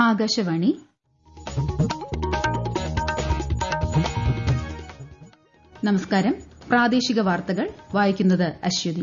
ആകാശവാണി നമസ്കാരം പ്രാദേശിക വാർത്തകൾ വായിക്കുന്നത് അശ്വതി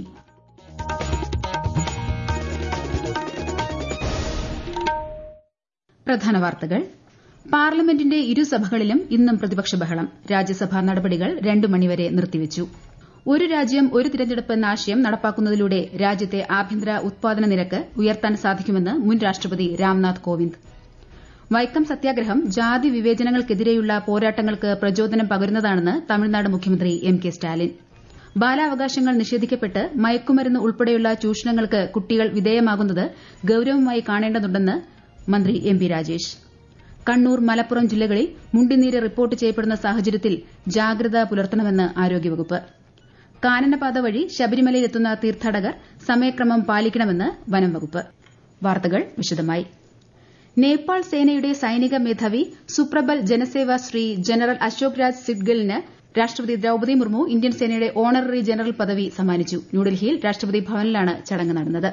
പ്രധാന വാർത്തകൾ പാർലമെന്റിന്റെ ഇരുസഭകളിലും ഇന്നും പ്രതിപക്ഷ ബഹളം രാജ്യസഭാ നടപടികൾ രണ്ടു മണിവരെ നിർത്തിവച്ചു ഒരു രാജ്യം ഒരു തിരഞ്ഞെടുപ്പ് എന്ന ആശയം നടപ്പാക്കുന്നതിലൂടെ രാജ്യത്തെ ആഭ്യന്തര ഉത്പാദന നിരക്ക് ഉയർത്താൻ സാധിക്കുമെന്ന് മുൻ രാഷ്ട്രപതി രാംനാഥ് കോവിന്ദ് വൈക്കം സത്യാഗ്രഹം ജാതി വിവേചനങ്ങൾക്കെതിരെയുള്ള പോരാട്ടങ്ങൾക്ക് പ്രചോദനം പകരുന്നതാണെന്ന് തമിഴ്നാട് മുഖ്യമന്ത്രി എം കെ സ്റ്റാലിൻ ബാലാവകാശങ്ങൾ നിഷേധിക്കപ്പെട്ട് മയക്കുമരുന്ന് ഉൾപ്പെടെയുള്ള ചൂഷണങ്ങൾക്ക് കുട്ടികൾ വിധേയമാകുന്നത് ഗൌരവമായി കാണേണ്ടതുണ്ടെന്ന് മന്ത്രി എം പി രാജേഷ് കണ്ണൂർ മലപ്പുറം ജില്ലകളിൽ മുണ്ടിനീര് റിപ്പോർട്ട് ചെയ്യപ്പെടുന്ന സാഹചര്യത്തിൽ ജാഗ്രത പുലർത്തണമെന്ന് ആരോഗ്യവകുപ്പ് കാനനപാത വഴി ശബരിമലയിലെത്തുന്ന തീർത്ഥാടകർ സമയക്രമം പാലിക്കണമെന്ന് വനം വകുപ്പ് വാർത്തകൾ വിശദമായി നേപ്പാൾ സേനയുടെ സൈനിക മേധാവി സുപ്രബൽ ജനസേവ ശ്രീ ജനറൽ അശോക് രാജ് സിഡ്ഗലിന് രാഷ്ട്രപതി ദ്രൌപദി മുർമു ഇന്ത്യൻ സേനയുടെ ഓണററി ജനറൽ പദവി സമ്മാനിച്ചു ന്യൂഡൽഹിയിൽ രാഷ്ട്രപതി ഭവനിലാണ് ചടങ്ങ് നടന്നത്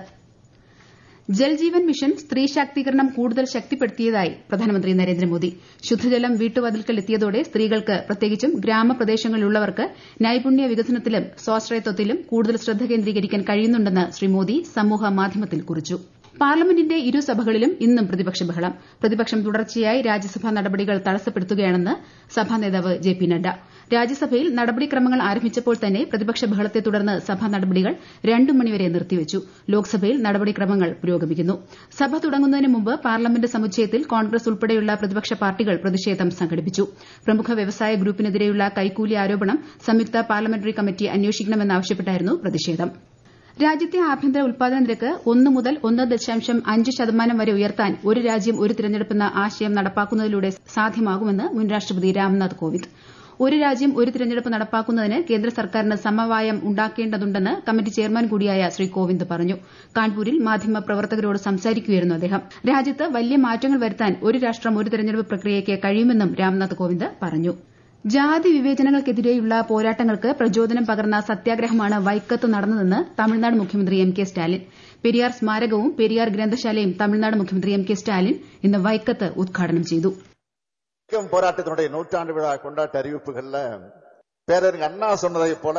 ജൽജീവൻ മിഷൻ സ്ത്രീ ശാക്തീകരണം കൂടുതൽ ശക്തിപ്പെടുത്തിയതായി പ്രധാനമന്ത്രി നരേന്ദ്രമോദി ശുദ്ധജലം വീട്ടുവാതിൽക്കൽ എത്തിയതോടെ സ്ത്രീകൾക്ക് പ്രത്യേകിച്ചും ഗ്രാമപ്രദേശങ്ങളിലുള്ളവർക്ക് നൈപുണ്യ വികസനത്തിലും സ്വാശ്രയത്വത്തിലും കൂടുതൽ ശ്രദ്ധ കേന്ദ്രീകരിക്കാൻ കഴിയുന്നുണ്ടെന്ന് ശ്രീ മോദി സമൂഹ മാധ്യമത്തിൽ കുറിച്ചു പാർലമെന്റിന്റെ ഇരുസഭകളിലും ഇന്നും പ്രതിപക്ഷ ബഹളം പ്രതിപക്ഷം തുടർച്ചയായി രാജ്യസഭാ നടപടികൾ തടസ്സപ്പെടുത്തുകയാണെന്ന് സഭാ നേതാവ് ജെ പി നദ്ദ രാജ്യസഭയിൽ നടപടിക്രമങ്ങൾ ആരംഭിച്ചപ്പോൾ തന്നെ പ്രതിപക്ഷ ബഹളത്തെ തുടർന്ന് സഭാ നടപടികൾ രണ്ടു മണിവരെ നിർത്തിവച്ചു ലോക്സഭയിൽ നടപടിക്രമങ്ങൾ പുരോഗമിക്കുന്നു സഭ തുടങ്ങുന്നതിന് മുമ്പ് പാർലമെന്റ് സമുച്ചയത്തിൽ കോൺഗ്രസ് ഉൾപ്പെടെയുള്ള പ്രതിപക്ഷ പാർട്ടികൾ പ്രതിഷേധം സംഘടിപ്പിച്ചു പ്രമുഖ വ്യവസായ ഗ്രൂപ്പിനെതിരെയുള്ള കൈക്കൂലി ആരോപണം സംയുക്ത പാർലമെന്ററി കമ്മിറ്റി അന്വേഷിക്കണമെന്നാവശ്യപ്പെട്ടായിരുന്നു പ്രതിഷേധം രാജ്യത്തെ ആഭ്യന്തര ഉൽപാദന നിരക്ക് ഒന്ന് മുതൽ ഒന്ന് ദശാംശം അഞ്ച് ശതമാനം വരെ ഉയർത്താൻ ഒരു രാജ്യം ഒരു തിരഞ്ഞെടുപ്പെന്ന ആശയം നടപ്പാക്കുന്നതിലൂടെ സാധ്യമാകുമെന്ന് മുൻ രാഷ്ട്രപതി രാംനാഥ് കോവിന്ദ് ഒരു രാജ്യം ഒരു തിരഞ്ഞെടുപ്പ് നടപ്പാക്കുന്നതിന് കേന്ദ്ര സർക്കാരിന് സമവായം ഉണ്ടാക്കേണ്ടതുണ്ടെന്ന് കമ്മിറ്റി ചെയർമാൻ കൂടിയായ ശ്രീ കോവിന്ദ് പറഞ്ഞു കാൺപൂരിൽ മാധ്യമപ്രവർത്തകരോട് സംസാരിക്കുകയായിരുന്നു അദ്ദേഹം രാജ്യത്ത് വലിയ മാറ്റങ്ങൾ വരുത്താൻ ഒരു രാഷ്ട്രം ഒരു തിരഞ്ഞെടുപ്പ് പ്രക്രിയയ്ക്ക് കഴിയുമെന്നും രാംനാഥ് കോവിന്ദ് പറഞ്ഞു ജാതി വിവേചനങ്ങൾക്കെതിരെയുള്ള പോരാട്ടങ്ങൾക്ക് പ്രചോദനം പകർന്ന സത്യാഗ്രഹമാണ് വൈക്കത്ത് നടന്നതെന്ന് തമിഴ്നാട് മുഖ്യമന്ത്രി എം കെ സ്റ്റാലിൻ പെരിയാർ സ്മാരകവും പെരിയാർ ഗ്രന്ഥശാലയും തമിഴ്നാട് മുഖ്യമന്ത്രി എം കെ സ്റ്റാലിൻ ഇന്ന് വൈക്കത്ത് ഉദ്ഘാടനം ചെയ്തു போராட்டத்தினுடைய நூற்றாண்டு விழா கொண்டாட்ட அறிவிப்புகள்ல பேரறிஞர் அண்ணா சொன்னதை போல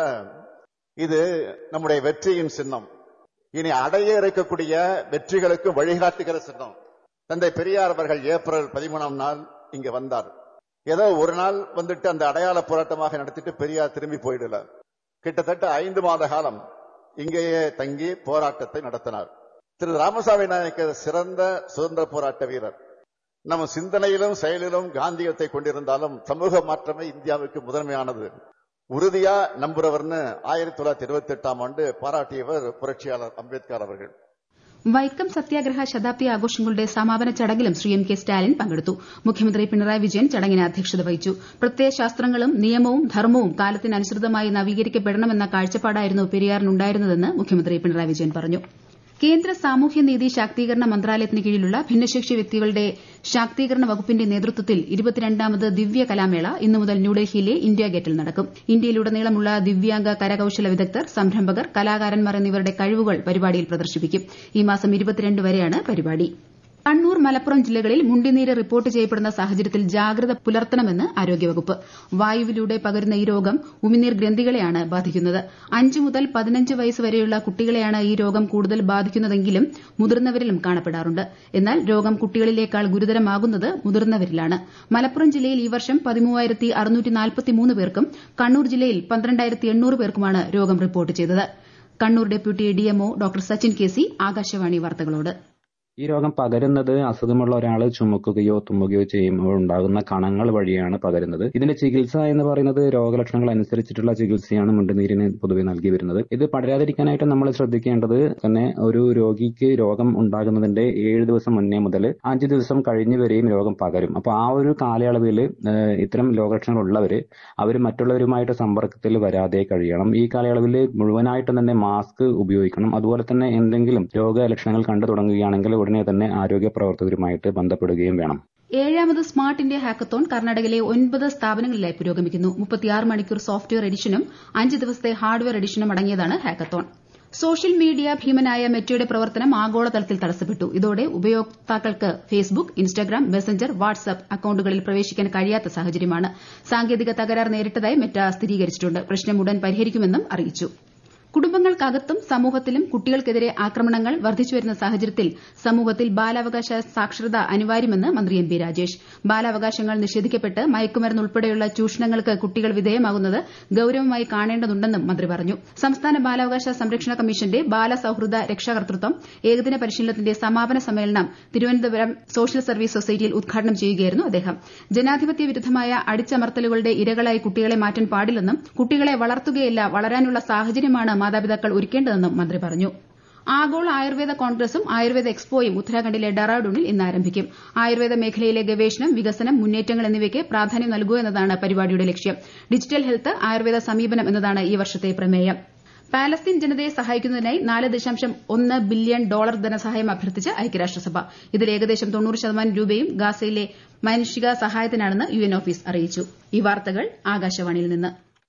இது நம்முடைய வெற்றியின் சின்னம் இனி அடைய இருக்கக்கூடிய வெற்றிகளுக்கு வழிகாட்டுகிற சின்னம் தந்தை பெரியார் அவர்கள் ஏப்ரல் பதிமூணாம் நாள் இங்க வந்தார் ஏதோ ஒரு நாள் வந்துட்டு அந்த அடையாள போராட்டமாக நடத்திட்டு பெரியார் திரும்பி போயிடல கிட்டத்தட்ட ஐந்து மாத காலம் இங்கேயே தங்கி போராட்டத்தை நடத்தினார் திரு ராமசாமி நாயக்கர் சிறந்த சுதந்திர போராட்ட வீரர் நம்ம சிந்தனையிலும் செயலிலும் காந்தியத்தை கொண்டிருந்தாலும் சமூக மாற்றமே இந்தியாவுக்கு முதன்மையானது உறுதியா நம்புறவர்னு ஆயிரத்தி தொள்ளாயிரத்தி இருபத்தி எட்டாம் ஆண்டு பாராட்டியவர் புரட்சியாளர் அம்பேத்கர் அவர்கள் വൈക്കം സത്യാഗ്രഹ ശതാബ്ദി ആഘോഷങ്ങളുടെ സമാപന ചടങ്ങിലും ശ്രീ എം കെ സ്റ്റാലിൻ പങ്കെടുത്തു മുഖ്യമന്ത്രി പിണറായി വിജയൻ ചടങ്ങിന് അധ്യക്ഷത വഹിച്ചു പ്രത്യയശാസ്ത്രങ്ങളും നിയമവും ധർമ്മവും കാലത്തിനനുസൃതമായി നവീകരിക്കപ്പെടണമെന്ന കാഴ്ചപ്പാടായിരുന്നു പെരിയാറിനുണ്ടായിരുന്നതെന്ന് മുഖ്യമന്ത്രി പിണറായി വിജയൻ പറഞ്ഞു കേന്ദ്ര സാമൂഹ്യനീതി ശാക്തീകരണ മന്ത്രാലയത്തിന് കീഴിലുള്ള ഭിന്നശേഷി വ്യക്തികളുടെ ശാക്തീകരണ വകുപ്പിന്റെ നേതൃത്വത്തിൽ ഇരുപത്തിരണ്ടാമത് ദിവ്യ കലാമേള ഇന്നു മുതൽ ന്യൂഡൽഹിയിലെ ഇന്ത്യ ഗേറ്റിൽ നടക്കും ഇന്ത്യയിലുടനീളമുള്ള ദിവ്യാംഗ കരകൌശല വിദഗ്ധർ സംരംഭകർ കലാകാരന്മാർ എന്നിവരുടെ കഴിവുകൾ പരിപാടിയിൽ പ്രദർശിപ്പിക്കും ഈ മാസം ഇരുപത്തിരണ്ട് വരെയാണ് പരിപാടി കണ്ണൂർ മലപ്പുറം ജില്ലകളിൽ മുണ്ടിനീര് റിപ്പോർട്ട് ചെയ്യപ്പെടുന്ന സാഹചര്യത്തിൽ ജാഗ്രത പുലർത്തണമെന്ന് ആരോഗ്യവകുപ്പ് വായുവിലൂടെ പകരുന്ന ഈ രോഗം ഉമിനീർ ഗ്രന്ഥികളെയാണ് ബാധിക്കുന്നത് അഞ്ച് മുതൽ പതിനഞ്ച് വയസ്സ് വരെയുള്ള കുട്ടികളെയാണ് ഈ രോഗം കൂടുതൽ ബാധിക്കുന്നതെങ്കിലും മുതിർന്നവരിലും കാണപ്പെടാറുണ്ട് എന്നാൽ രോഗം കുട്ടികളിലേക്കാൾ ഗുരുതരമാകുന്നത് മുതിർന്നവരിലാണ് മലപ്പുറം ജില്ലയിൽ ഈ വർഷം പതിമൂവായിരത്തി അറുന്നൂറ്റി നാൽപ്പത്തിമൂന്ന് പേർക്കും കണ്ണൂർ ജില്ലയിൽ പന്ത്രണ്ടായിരത്തി എണ്ണൂറ് പേർക്കുമാണ് രോഗം റിപ്പോർട്ട് ചെയ്തത് Kannur deputy DMO doctor Sachin K C Akashvani വാർത്തകളോട് ഈ രോഗം പകരുന്നത് അസുഖമുള്ള ഒരാൾ ചുമക്കുകയോ തുമ്മുകയോ ചെയ്യുമ്പോൾ ഉണ്ടാകുന്ന കണങ്ങൾ വഴിയാണ് പകരുന്നത് ഇതിന്റെ ചികിത്സ എന്ന് പറയുന്നത് രോഗലക്ഷണങ്ങൾ അനുസരിച്ചിട്ടുള്ള ചികിത്സയാണ് മുണ്ടുനീരിന് പൊതുവെ നൽകി വരുന്നത് ഇത് പടരാതിരിക്കാനായിട്ട് നമ്മൾ ശ്രദ്ധിക്കേണ്ടത് തന്നെ ഒരു രോഗിക്ക് രോഗം ഉണ്ടാകുന്നതിന്റെ ഏഴ് ദിവസം മുന്നേ മുതൽ അഞ്ച് ദിവസം കഴിഞ്ഞ് വരെയും രോഗം പകരും അപ്പോൾ ആ ഒരു കാലയളവിൽ ഇത്തരം രോഗലക്ഷണങ്ങൾ ഉള്ളവർ അവർ മറ്റുള്ളവരുമായിട്ട് സമ്പർക്കത്തിൽ വരാതെ കഴിയണം ഈ കാലയളവിൽ മുഴുവനായിട്ടും തന്നെ മാസ്ക് ഉപയോഗിക്കണം അതുപോലെ തന്നെ എന്തെങ്കിലും രോഗലക്ഷണങ്ങൾ കണ്ടു തുടങ്ങുകയാണെങ്കിൽ ഉടനെ തന്നെ ആരോഗ്യ പ്രവർത്തകരുമായിട്ട് ബന്ധപ്പെടുകയും വേണം ഏഴാമത് സ്മാർട്ട് ഇന്ത്യ ഹാക്കത്തോൺ കർണാടകയിലെ ഒൻപത് സ്ഥാപനങ്ങളിലായി പുരോഗമിക്കുന്നു മുപ്പത്തിയാറ് മണിക്കൂർ സോഫ്റ്റ്വെയർ എഡിഷനും അഞ്ച് ദിവസത്തെ ഹാർഡ്വെയർ എഡിഷനും അടങ്ങിയതാണ് ഹാക്കത്തോൺ സോഷ്യൽ മീഡിയ ഭീമനായ മെറ്റയുടെ പ്രവർത്തനം ആഗോളതലത്തിൽ തടസ്സപ്പെട്ടു ഇതോടെ ഉപയോക്താക്കൾക്ക് ഫേസ്ബുക്ക് ഇൻസ്റ്റാഗ്രാം മെസഞ്ചർ വാട്സ്ആപ്പ് അക്കൌണ്ടുകളിൽ പ്രവേശിക്കാൻ കഴിയാത്ത സാഹചര്യമാണ് സാങ്കേതിക തകരാർ നേരിട്ടതായി മെറ്റ സ്ഥിരീകരിച്ചിട്ടുണ്ട് പ്രശ്നം ഉടൻ പരിഹരിക്കുമെന്നും അറിയിച്ചു കുടുംബങ്ങൾക്കകത്തും സമൂഹത്തിലും കുട്ടികൾക്കെതിരെ ആക്രമണങ്ങൾ വർദ്ധിച്ചുവരുന്ന സാഹചര്യത്തിൽ സമൂഹത്തിൽ ബാലാവകാശ സാക്ഷരത അനിവാര്യമെന്ന് മന്ത്രി എം പി രാജേഷ് ബാലാവകാശങ്ങൾ നിഷേധിക്കപ്പെട്ട് മയക്കുമരുന്ന് ഉൾപ്പെടെയുള്ള ചൂഷണങ്ങൾക്ക് കുട്ടികൾ വിധേയമാകുന്നത് ഗൌരവമായി കാണേണ്ടതുണ്ടെന്നും മന്ത്രി പറഞ്ഞു സംസ്ഥാന ബാലാവകാശ സംരക്ഷണ കമ്മീഷന്റെ ബാലസൌഹൃദ രക്ഷാകർതൃത്വം ഏകദിന പരിശീലനത്തിന്റെ സമാപന സമ്മേളനം തിരുവനന്തപുരം സോഷ്യൽ സർവീസ് സൊസൈറ്റിയിൽ ഉദ്ഘാടനം ചെയ്യുകയായിരുന്നു അദ്ദേഹം ജനാധിപത്യ വിരുദ്ധമായ അടിച്ചമർത്തലുകളുടെ ഇരകളായി കുട്ടികളെ മാറ്റാൻ പാടില്ലെന്നും കുട്ടികളെ വളർത്തുകയല്ല വളരാനുള്ള സാഹചര്യമാണ് മാതാപിതാക്കൾ ഒരുക്കേണ്ടതെന്നും മന്ത്രി പറഞ്ഞു ആഗോള ആയുർവേദ കോൺഗ്രസും ആയുർവേദ എക്സ്പോയും ഉത്തരാഖണ്ഡിലെ ഡെറാഡൂണിൽ ഇന്ന് ആരംഭിക്കും ആയുർവേദ മേഖലയിലെ ഗവേഷണം വികസനം മുന്നേറ്റങ്ങൾ എന്നിവയ്ക്ക് പ്രാധാന്യം നൽകുക എന്നതാണ് പരിപാടിയുടെ ലക്ഷ്യം ഡിജിറ്റൽ ഹെൽത്ത് ആയുർവേദ സമീപനം എന്നതാണ് ഈ വർഷത്തെ പ്രമേയം പാലസ്തീൻ ജനതയെ സഹായിക്കുന്നതിനായി നാല് ദശാംശം ഒന്ന് ബില്യൺ ഡോളർ ധനസഹായം അഭ്യർത്ഥിച്ച് ഐക്യരാഷ്ട്രസഭ ഇതിൽ ഏകദേശം തൊണ്ണൂറ് ശതമാനം രൂപയും ഗാസയിലെ മാനുഷിക സഹായത്തിനാണെന്ന് യു എൻ ഓഫീസ് അറിയിച്ചു ഈ വാർത്തകൾ ആകാശവാണിയിൽ നിന്ന്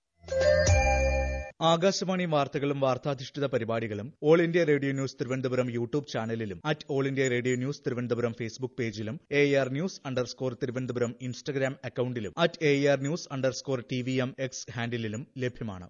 ആകാശവാണി വാർത്തകളും വാർത്താധിഷ്ഠിത പരിപാടികളും all India radio news Thiruvananthapuram YouTube ചാനലിലും at all India radio news Thiruvananthapuram Facebook പേജിലും A R news underscore Thiruvananthapuram Instagram അക്കൌണ്ടിലും at A R news underscore T V M X ഹാൻഡിലും ലഭ്യമാണ്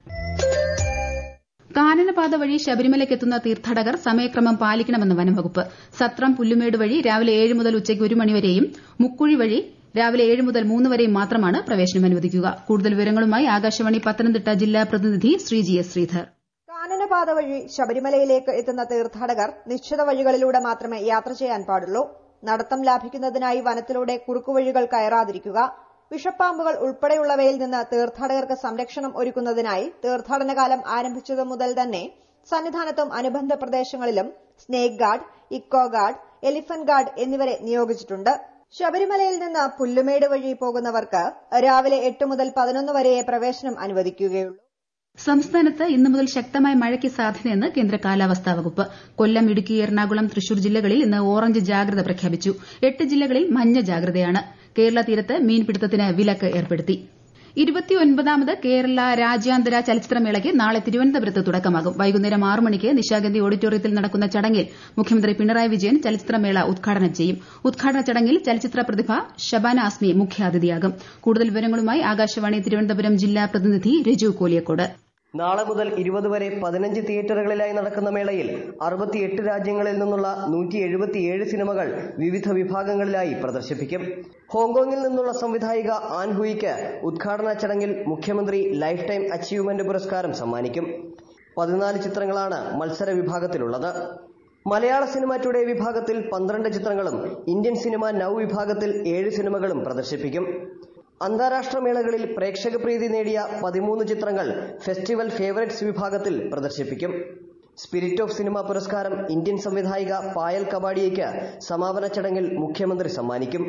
കാനനപാത വഴി ശബരിമലയ്ക്കെത്തുന്ന തീർത്ഥാടകർ സമയക്രമം പാലിക്കണമെന്ന് വനംവകുപ്പ് സത്രം പുല്ലുമേട് വഴി രാവിലെ ഏഴ് മുതൽ ഉച്ചയ്ക്ക് ഒരു മണിവരെയും മുക്കുഴി വഴി രാവിലെ ഏഴ് മുതൽ മൂന്ന് വരെയും മാത്രമാണ് പ്രവേശനം അനുവദിക്കുക കൂടുതൽ വിവരങ്ങളുമായി ആകാശവാണി പത്തനംതിട്ട ജില്ലാ പ്രതിനിധി ശ്രീജി എസ് ശ്രീധർ കാനനപാത വഴി ശബരിമലയിലേക്ക് എത്തുന്ന തീർത്ഥാടകർ നിശ്ചിത വഴികളിലൂടെ മാത്രമേ യാത്ര ചെയ്യാൻ പാടുള്ളൂ നടത്തം ലാഭിക്കുന്നതിനായി വനത്തിലൂടെ കുറുക്കുവഴികൾ കയറാതിരിക്കുക വിഷപ്പാമ്പുകൾ ഉൾപ്പെടെയുള്ളവയിൽ നിന്ന് തീർത്ഥാടകർക്ക് സംരക്ഷണം ഒരുക്കുന്നതിനായി തീർത്ഥാടന കാലം ആരംഭിച്ചതു മുതൽ തന്നെ സന്നിധാനത്തും അനുബന്ധ പ്രദേശങ്ങളിലും snake guard eco guard elephant guard എന്നിവരെ നിയോഗിച്ചിട്ടുണ്ട് ശബരിമലയിൽ നിന്ന് പുല്ലുമേട് വഴി പോകുന്നവർക്ക് രാവിലെ എട്ട് മുതൽ പതിനൊന്ന് വരെയേ പ്രവേശനം അനുവദിക്കുകയുള്ളൂ സംസ്ഥാനത്ത് ഇന്നു മുതൽ ശക്തമായ മഴയ്ക്ക് സാധ്യതയെന്ന് കേന്ദ്ര കാലാവസ്ഥാ വകുപ്പ് കൊല്ലം ഇടുക്കി എറണാകുളം തൃശൂർ ജില്ലകളിൽ ഇന്ന് ഓറഞ്ച് ജാഗ്രത പ്രഖ്യാപിച്ചു എട്ട് ജില്ലകളിൽ മഞ്ഞ ജാഗ്രതയാണ് കേരള തീരത്ത് മീൻപിടുത്തത്തിന് വിലക്ക് ഏർപ്പെടുത്തി ഇരുപത്തിയൊൻപതാമത് കേരള രാജ്യാന്തര ചലച്ചിത്രമേളയ്ക്ക് നാളെ തിരുവനന്തപുരത്ത് തുടക്കമാകും വൈകുന്നേരം ആറ് മണിക്ക് നിശാഗന്ധി ഓഡിറ്റോറിയത്തിൽ നടക്കുന്ന ചടങ്ങിൽ മുഖ്യമന്ത്രി പിണറായി വിജയൻ ചലച്ചിത്രമേള ഉദ്ഘാടനം ചെയ്യും ഉദ്ഘാടന ചടങ്ങിൽ ചലച്ചിത്ര പ്രതിഭ ഷബാന ആസ്മി മുഖ്യാതിഥിയാകും കൂടുതൽ വിവരങ്ങളുമായി ആകാശവാണി തിരുവനന്തപുരം ജില്ലാ പ്രതിനിധി രജു കോലിയക്കോട് നാളെ മുതൽ ഇരുപത് വരെ പതിനഞ്ച് തിയേറ്ററുകളിലായി നടക്കുന്ന മേളയിൽ അറുപത്തിയെട്ട് രാജ്യങ്ങളിൽ നിന്നുള്ള നൂറ്റി എഴുപത്തിയേഴ് സിനിമകൾ വിവിധ വിഭാഗങ്ങളിലായി പ്രദർശിപ്പിക്കും ഹോങ്കോങ്ങിൽ നിന്നുള്ള സംവിധായിക ആൻ ഹുയിക്ക് ഉദ്ഘാടന ചടങ്ങിൽ മുഖ്യമന്ത്രി ലൈഫ് ടൈം അച്ചീവ്മെന്റ് പുരസ്കാരം സമ്മാനിക്കും പതിനാല് ചിത്രങ്ങളാണ് മത്സര വിഭാഗത്തിലുള്ളത് മലയാള സിനിമ ടുഡേ വിഭാഗത്തിൽ പന്ത്രണ്ട് ചിത്രങ്ങളും ഇന്ത്യൻ സിനിമ നൌ വിഭാഗത്തിൽ ഏഴ് സിനിമകളും പ്രദർശിപ്പിക്കും അന്താരാഷ്ട്ര മേളകളിൽ പ്രേക്ഷക പ്രീതി നേടിയ പതിമൂന്ന് ചിത്രങ്ങൾ ഫെസ്റ്റിവൽ ഫേവറേറ്റ്സ് വിഭാഗത്തിൽ പ്രദർശിപ്പിക്കും സ്പിരിറ്റ് ഓഫ് സിനിമ പുരസ്കാരം ഇന്ത്യൻ സംവിധായിക പായൽ കബാഡിയയ്ക്ക് സമാപന ചടങ്ങിൽ മുഖ്യമന്ത്രി സമ്മാനിക്കും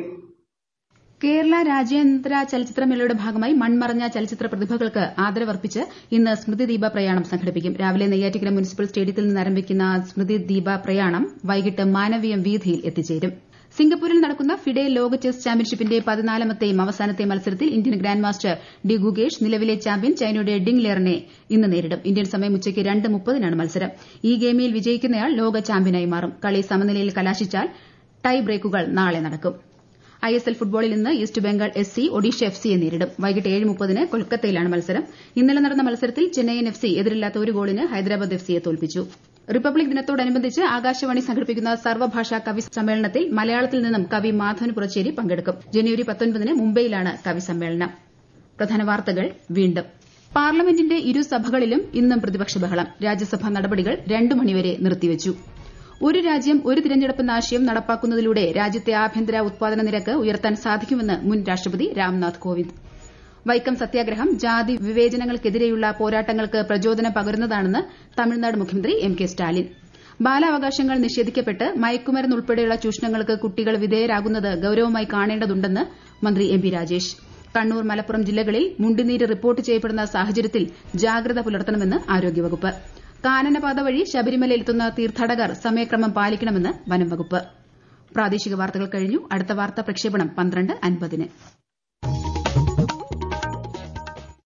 കേരള രാജ്യാന്തര ചലച്ചിത്രമേളയുടെ ഭാഗമായി മൺമറഞ്ഞ ചലച്ചിത്ര പ്രതിഭകൾക്ക് ആദരവർപ്പിച്ച് ഇന്ന് സ്മൃതി ദീപ പ്രയാണം സംഘടിപ്പിക്കും രാവിലെ നെയ്യാറ്റിക്കര മുനിസിപ്പൽ സ്റ്റേഡിയത്തിൽ നിന്ന് ആരംഭിക്കുന്ന സ്മൃതി ദീപ പ്രയാണം വൈകിട്ട് മാനവീയം വീഥിയിൽ എത്തിച്ചേരും സിംഗപ്പൂരിൽ നടക്കുന്ന ഫിഡെ ലോക ചെസ് ചാമ്പ്യൻഷിപ്പിന്റെ പതിനാലാമത്തെയും അവസാനത്തെ മത്സരത്തിൽ Indian grand master D Gukesh നിലവിലെ ചാമ്പ്യൻ ചൈനയുടെ ഡിങ് ലെയറിനെ ഇന്ന് നേരിടും ഇന്ത്യൻ സമയം ഉച്ചയ്ക്ക് രണ്ട് മുപ്പതിനാണ് മത്സരം ഈ ഗെയിമിൽ വിജയിക്കുന്നയാൾ ലോക ചാമ്പ്യനായി മാറും കളി സമനിലയിൽ കലാശിച്ചാൽ ടൈ ബ്രേക്കുകൾ നാളെ നടക്കും ഐ എസ് എൽ ഫുട്ബോളിൽ ഇന്ന് east Bengal F C Odisha F സിയെ നേരിടും വൈകിട്ട് ഏഴ് മുപ്പതിന് കൊൽക്കത്തയിലാണ് മത്സരം ഇന്നലെ നടന്ന മത്സരത്തിൽ ചെന്നൈയിൻ എഫ് സി എതിരില്ലാത്ത ഒരു ഗോളിന് ഹൈദരാബാദ് എഫ് സിയെ തോൽപ്പിച്ചു റിപ്പബ്ലിക് ദിനത്തോടനുബന്ധിച്ച് ആകാശവാണി സംഘടിപ്പിക്കുന്ന സർവ്വഭാഷാ കവി സമ്മേളനത്തിൽ മലയാളത്തിൽ നിന്നും കവി മാധവൻ പുറച്ചേരി പങ്കെടുക്കും ജനുവരി പത്തൊൻപതിന് മുംബൈയിലാണ് കവി സമ്മേളനം പ്രധാന വാർത്തകൾ വീണ്ടും പാർലമെന്റിന്റെ ഇരുസഭകളിലും ഇന്നും പ്രതിപക്ഷ ബഹളം രാജ്യസഭാ നടപടികൾ രണ്ടു മണിവരെ നിർത്തിവച്ചു ഒരു രാജ്യം ഒരു തിരഞ്ഞെടുപ്പ് എന്ന ആശയം നടപ്പാക്കുന്നതിലൂടെ രാജ്യത്തെ ആഭ്യന്തര ഉത്പാദന നിരക്ക് ഉയർത്താൻ സാധിക്കുമെന്ന് മുൻ രാഷ്ട്രപതി രാംനാഥ് കോവിന്ദ് വൈക്കം സത്യാഗ്രഹം ജാതി വിവേചനങ്ങൾക്കെതിരെയുള്ള പോരാട്ടങ്ങൾക്ക് പ്രചോദനം പകരുന്നതാണെന്ന് തമിഴ്നാട് മുഖ്യമന്ത്രി എം കെ സ്റ്റാലിൻ ബാലാവകാശങ്ങൾ നിഷേധിക്കപ്പെട്ട് മയക്കുമരുന്ന് ഉൾപ്പെടെയുള്ള ചൂഷണങ്ങൾക്ക് കുട്ടികൾ വിധേയരാകുന്നത് ഗൌരവമായി കാണേണ്ടതുണ്ടെന്ന് മന്ത്രി എം പി രാജേഷ് കണ്ണൂർ മലപ്പുറം ജില്ലകളിൽ മുണ്ടിനീര് റിപ്പോർട്ട് ചെയ്യപ്പെടുന്ന സാഹചര്യത്തിൽ ജാഗ്രത പുലർത്തണമെന്ന് ആരോഗ്യവകുപ്പ് കാനനപാത വഴി ശബരിമലയിലെത്തുന്ന തീർത്ഥാടകർ സമയക്രമം പാലിക്കണമെന്ന് വനം വകുപ്പ് പ്രാദേശിക വാർത്തകൾ കഴിഞ്ഞു അടുത്ത വാർത്താ പ്രക്ഷേപണം പന്ത്രണ്ട് അൻപതിന്